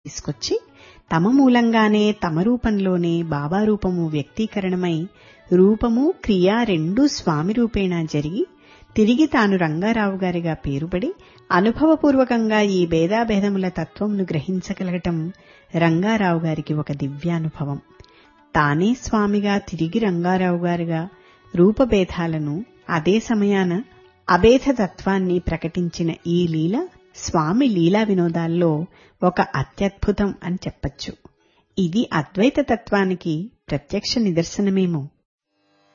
తీసుకొచ్చి తమ మూలంగానే తమ రూపంలోనే బాబా రూపము వ్యక్తీకరణమై రూపము క్రియ రెండూ స్వామి రూపేణా జరిగి తిరిగి తాను రంగారావు గారిగా పేరుపడి అనుభవపూర్వకంగా ఈ భేదాభేదముల తత్వమును గ్రహించగలగటం రంగారావు గారికి ఒక దివ్యానుభవం తానే స్వామిగా తిరిగి రంగారావు గారుగా రూపభేదాలను అదే సమయాన అభేద తత్వాన్ని ప్రకటించిన ఈ లీల స్వామి లీలా వినోదాల్లో ఒక అత్యద్భుతం అని చెప్పచ్చు ఇది అద్వైత తత్వానికి ప్రత్యక్ష నిదర్శనమేమో